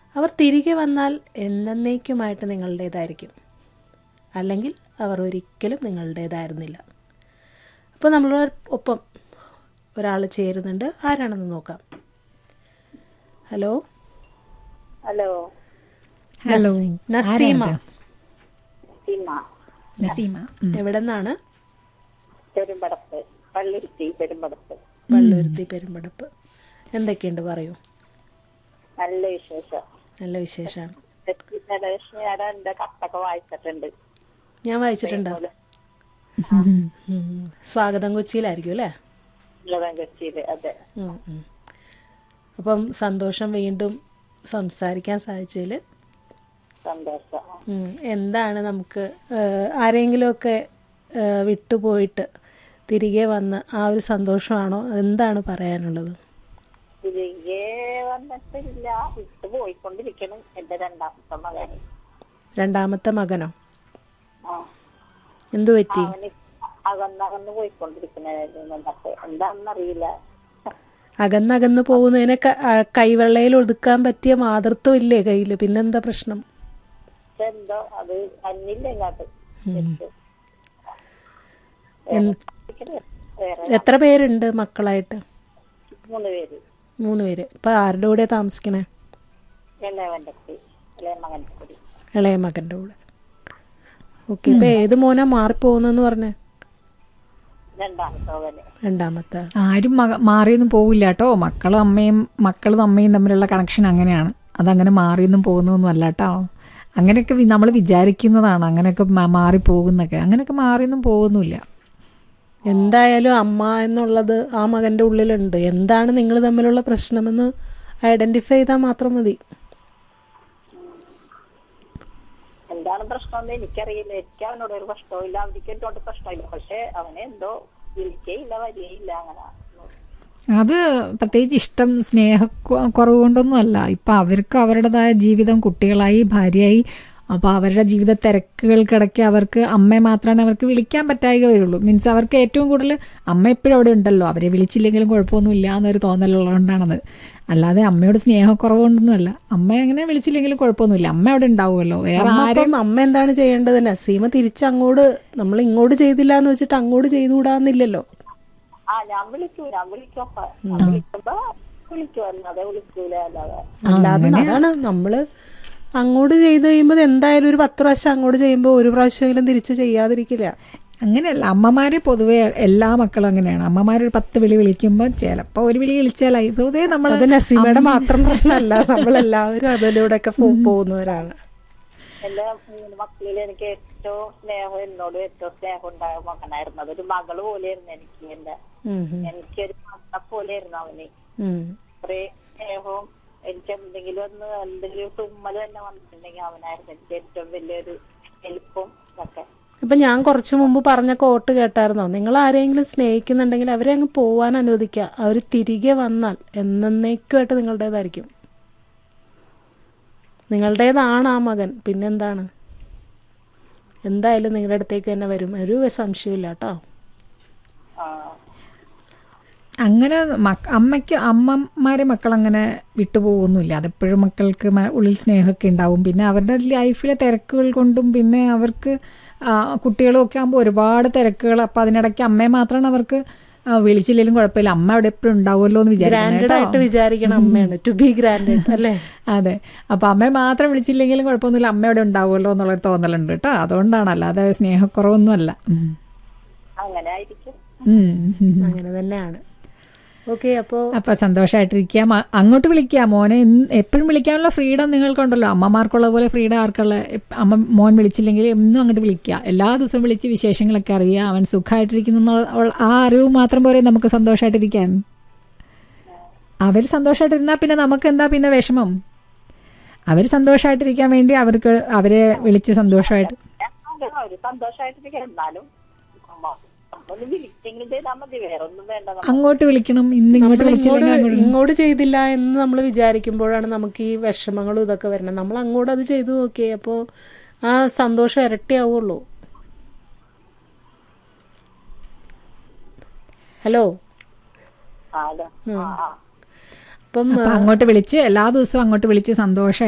അവർ തിരികെ വന്നാൽ എന്നേക്കുമായിട്ട് നിങ്ങളുടേതായിരിക്കും അല്ലെങ്കിൽ അവർ ഒരിക്കലും നിങ്ങളുടേതായിരുന്നില്ല അപ്പോൾ നമ്മളോട് ഒപ്പം ഒരാൾ ചേരുന്നുണ്ട് ആരാണെന്ന് നോക്കാം hello hello hello Naseema Seema Naseema ഉം. എവിടെ നിന്നാണ് പെരുമ്പടപ്പ് പള്ളുരുത്തി പെരുമ്പടപ്പ് പള്ളുരുത്തി പെരുമ്പടപ്പ് എന്തൊക്കെയുണ്ട് പറയൂ നല്ല വിശേഷം നല്ല വിശേഷമാണ് ഞാൻ എന്റെ കത്തൊക്കെ വായിച്ചിട്ടുണ്ട് ഞാൻ വായിച്ചിട്ടുണ്ടോ അതുപോലെ ഉം. സ്വാഗതം കൊച്ചിയിലായിരിക്കും അല്ലേ ഉള്ളതാൻ കൊച്ചിയില് അതെ ഉം, ഉം. അപ്പം സന്തോഷം വീണ്ടും സംസാരിക്കാൻ സാധിച്ചതിൽ സന്തോഷം എന്താണ് നമുക്ക് ഏഹ്, ആരെങ്കിലുമൊക്കെ ഏഹ്, വിട്ടുപോയിട്ട് തിരികെ വന്ന് ആ ഒരു സന്തോഷമാണോ എന്താണ് പറയാനുള്ളത് തിരികെ വന്നിട്ടില്ല വിട്ടു പോയിക്കൊണ്ടിരിക്കണം എന്റെ രണ്ടാമത്തെ മകന് രണ്ടാമത്തെ മകനോ ആ എന്തു പറ്റി അവന് അകന്നകന്ന് പോയിക്കൊണ്ടിരിക്കണായിരുന്നു എന്നിട്ട് എന്താണെന്നറിയില്ല അകന്നകന്ന് പോകുന്നതിനെ ക- ആ, കൈവെള്ളയിൽ ഒതുക്കാൻ പറ്റിയ മാതൃത്വം ഇല്ലേ കയ്യിൽ പിന്നെന്താ പ്രശ്നം പക്ഷെ എന്തോ അത് അന്നില്ല ഇങ്ങോട്ട് ശരിക്കും. എൻ- വേറെ എത്ര പേരുണ്ട് മക്കളായിട്ട് മൂന്ന് പേര് മൂന്ന് പേര് ഇപ്പം ആരുടെ കൂടെ താമസിക്കണേ ഇളയവന്റെ കൂടി ഇളയ മകന്റെ കൂടി ഇളയ മകൻ്റെ കൂടെ ഓക്കെ ഇപ്പം ഏത് മോനാ മാറിപ്പോകുന്നെന്ന് പറഞ്ഞേ രണ്ടാമത്തെ മകന് രണ്ടാമത്തെ ആൾ. ആരും മക മാറിയൊന്നും പോവില്ല കേട്ടോ മക്കളും അമ്മയും മക്കളും അമ്മയും തമ്മിലുള്ള കണക്ഷൻ അങ്ങനെയാണ് അതങ്ങനെ മാറിയൊന്നും പോകുന്നൊന്നും അല്ല കേട്ടോ അങ്ങനെയൊക്കെ നമ്മൾ വിചാരിക്കുന്നതാണ് അങ്ങനെയൊക്കെ മ- മാറിപ്പോകുന്നൊക്കെ അങ്ങനെയൊക്കെ മാറിയൊന്നും പോകുന്നില്ല എന്തായാലും അമ്മ എന്നുള്ളത് ആ മകൻ്റെ ഉള്ളിലുണ്ട് എന്താണ് നിങ്ങൾ തമ്മിലുള്ള പ്രശ്നമെന്ന് ഐഡന്റിഫൈ ചെയ്താൽ മാത്രം മതി എന്താണ് പ്രശ്നമെന്ന് എനിക്കറിയില്ല എനിക്ക് അവനോട് ഒരു പ്രശ്നവും ഇല്ല അവർക്ക് എന്നോട് പ്രശ്നമില്ല പക്ഷെ അവനെ എന്തോ വിളിക്കേയില്ല വരികയില്ല അങ്ങനെ അത് പ്രത്യേകിച്ച് ഇഷ്ടം സ്നേഹ കുറവ് കൊണ്ടൊന്നും അല്ല ഇപ്പം അവർക്ക് അവരുടേതായ ജീവിതം കുട്ടികളായി ഭാര്യയായി അപ്പോൾ അവരുടെ ജീവിത തിരക്കുകൾക്കിടയ്ക്ക് അവർക്ക് അമ്മയെ മാത്രമാണ് അവർക്ക് വിളിക്കാൻ പറ്റായിക വരുള്ളൂ മീൻസ് അവർക്ക് ഏറ്റവും കൂടുതൽ അമ്മ എപ്പോഴും അവിടെ ഉണ്ടല്ലോ അവരെ വിളിച്ചില്ലെങ്കിലും കുഴപ്പമൊന്നുമില്ല എന്നൊരു തോന്നലുള്ളതുകൊണ്ടാണത് അല്ലാതെ അമ്മയോട് സ്നേഹക്കുറവ് കൊണ്ടൊന്നുമല്ല അമ്മ അങ്ങനെ വിളിച്ചില്ലെങ്കിലും കുഴപ്പമൊന്നുമില്ല അമ്മ അവിടെ ഉണ്ടാവുമല്ലോ വേറെ അമ്മ ആരും അപ്പം അമ്മ എന്താണ് ചെയ്യേണ്ടത് നസീമ തിരിച്ച് അങ്ങോട്ട് നമ്മൾ ഇങ്ങോട്ട് ചെയ്തില്ല എന്ന് വെച്ചിട്ട് അങ്ങോട്ട് ചെയ്തുകൂടാന്നില്ലല്ലോ ആ ഞാൻ വിളിക്കൂ ഞാൻ വിളിക്കപ്പ ഞാൻ വിളിക്കുമ്പോ വിളിക്കൂ അല്ലാതെ വിളിക്കൂല അല്ലാതെ അല്ലാതെ അതാണ് നമ്മള് അങ്ങോട്ട് ചെയ്ത് കഴിയുമ്പോൾ എന്തായാലും ഒരു പത്ത് പ്രാവശ്യം അങ്ങോട്ട് ചെയ്യുമ്പോൾ ഒരു പ്രാവശ്യമെങ്കിലും തിരിച്ച് ചെയ്യാതിരിക്കില്ല അങ്ങനെയല്ല അമ്മമാര് പൊതുവെ എല്ലാ മക്കളും അങ്ങനെയാണ് അമ്മമാരൊരു പത്ത് വിളി വിളിക്കുമ്പോൾ ചിലപ്പോൾ ഒരു വിളി വിളിച്ചാലായി പൊതുവെ നമ്മൾ അത് നസീമയുടെ മാത്രം പ്രശ്നമല്ല നമ്മളെല്ലാവരും അതിലൂടെയൊക്കെ പോ- പോകുന്നവരാണ് എന്റെ മൂന്ന് മക്കളിൽ എനിക്ക് ഏറ്റവും സ്നേഹം എന്നോട് ഏറ്റവും സ്നേഹം ഉണ്ടായ മകനായിരുന്നു അതൊരു മകള് പോലെയായിരുന്നു എനിക്ക് എന്റെ ഉം, ഉം, എനിക്കൊരു മകളെ പോലെയായിരുന്നു അവന് ഉം. കുറേ സ്നേഹവും എനിക്ക് എന്തെങ്കിലും ഒന്ന് എന്തെങ്കിലും തുമ്മൽ തന്നെ വന്നിട്ടുണ്ടെങ്കിൽ അവനായിരുന്നു എനിക്ക് ഏറ്റവും വലിയൊരു ഹെൽപ്പും ഒക്കെ ഇപ്പൊ ഞാൻ കുറച്ചു മുമ്പ് പറഞ്ഞ കോട്ട് കേട്ടായിരുന്നോ നിങ്ങൾ ആരെങ്കിലും സ്നേഹിക്കുന്നുണ്ടെങ്കിൽ അവരെ അങ്ങ് പോവാൻ അനുവദിക്കുക അവർ തിരികെ വന്നാൽ എന്നേക്കുമായിട്ട് നിങ്ങളുടേതായിരിക്കും നിങ്ങളുടേതാണ് ആ മകൻ പിന്നെന്താണ് എന്തായാലും നിങ്ങളുടെ അടുത്തേക്ക് തന്നെ വരും ഒരു സംശയമില്ല കേട്ടോ ആ അങ്ങനെ മക്ക അമ്മയ്ക്ക് അമ്മമാരെ മക്കൾ അങ്ങനെ വിട്ടുപോകുന്നില്ല അതെപ്പോഴും മക്കൾക്ക് മ- ഉള്ളിൽ സ്നേഹമൊക്കെ ഉണ്ടാവും പിന്നെ അവരുടെ ലൈഫിലെ തിരക്കുകൾ കൊണ്ടും പിന്നെ അവർക്ക് ആ, കുട്ടികളും ഒക്കെ ആകുമ്പോൾ ഒരുപാട് തിരക്കുകൾ അപ്പം അതിനിടയ്ക്ക് അമ്മയെ മാത്രമാണ് അവർക്ക് ആ, വിളിച്ചില്ലെങ്കിലും കുഴപ്പമില്ല അമ്മ അവിടെ എപ്പോഴും ഉണ്ടാവുമല്ലോ എന്ന് ഗ്രാൻഡഡ് വിചാരിക്കണം ആയിട്ട് വിചാരിക്കണം അമ്മയാണ് ടു ബി ഗ്രാൻഡഡ് അല്ലേ അതെ അപ്പം അമ്മയെ മാത്രം വിളിച്ചില്ലെങ്കിലും കുഴപ്പമൊന്നുമില്ല അമ്മ അവിടെ ഉണ്ടാവുമല്ലോ എന്നുള്ളൊരു തോന്നലുണ്ട് കേട്ടോ അതുകൊണ്ടാണ് അല്ലാതെ സ്നേഹക്കുറവൊന്നുമല്ല ഉം. അങ്ങനെ ആയിരിക്കും ഉം. അങ്ങനെ തന്നെയാണ് ഓക്കെ അപ്പോൾ അപ്പൊ സന്തോഷമായിട്ടിരിക്കുക മ- അങ്ങോട്ട് വിളിക്കുക മോനെ എപ്പോഴും വിളിക്കാനുള്ള ഫ്രീഡം നിങ്ങൾക്കുണ്ടല്ലോ അമ്മമാർക്കുള്ള പോലെ ഫ്രീഡം ആർക്കുള്ള എപ്പ- അമ്മ മോൻ വിളിച്ചില്ലെങ്കിൽ എന്നും അങ്ങോട്ട് വിളിക്കുക എല്ലാ ദിവസവും വിളിച്ച് വിശേഷങ്ങളൊക്കെ അറിയുക അവൻ സുഖമായിട്ടിരിക്കുന്നു എന്നുള്ള ആ അറിവ് മാത്രം പോരെ നമുക്ക് സന്തോഷമായിട്ടിരിക്കാൻ അവർ സന്തോഷമായിട്ടിരുന്നാൽ പിന്നെ നമുക്ക് എന്താ പിന്നെ വിഷമം അവർ സന്തോഷമായിട്ടിരിക്കാൻ വേണ്ടി അവർക്ക് അവരെ വിളിച്ച് സന്തോഷമായിട്ട് എന്നാലും അവര് സന്തോഷമായിട്ടിരിക്കും എന്നാലും അമ്മ ഒന്ന് വിളിച്ചെങ്കിലും ചെയ്താൽ മതി വേറെ ഒന്നും വേണ്ട നമുക്ക്. അങ്ങോട്ട് വിളിക്കണം ഇന്ന് ഇങ്ങോട്ട് നമ്മൾ വിളിച്ചില്ലെങ്കിൽ ഇങ്ങോട്ട് അങ്ങോട്ട് ഇങ്ങോട്ട് ചെയ്തില്ല എന്ന് നമ്മൾ വിചാരിക്കുമ്പോഴാണ് നമുക്ക് ഈ വിഷമങ്ങളും ഇതൊക്കെ വരുന്നത് നമ്മൾ അങ്ങോട്ട് അത് ചെയ്തു നോക്കിയേ അപ്പോൾ ആ സന്തോഷം ഇരട്ടിയാവുള്ളൂ ഹലോ ആ അതെ ആ ആ അപ്പം അപ്പൊ അങ്ങോട്ട് വിളിച്ച് എല്ലാ ദിവസവും അങ്ങോട്ട് വിളിച്ച് സന്തോഷം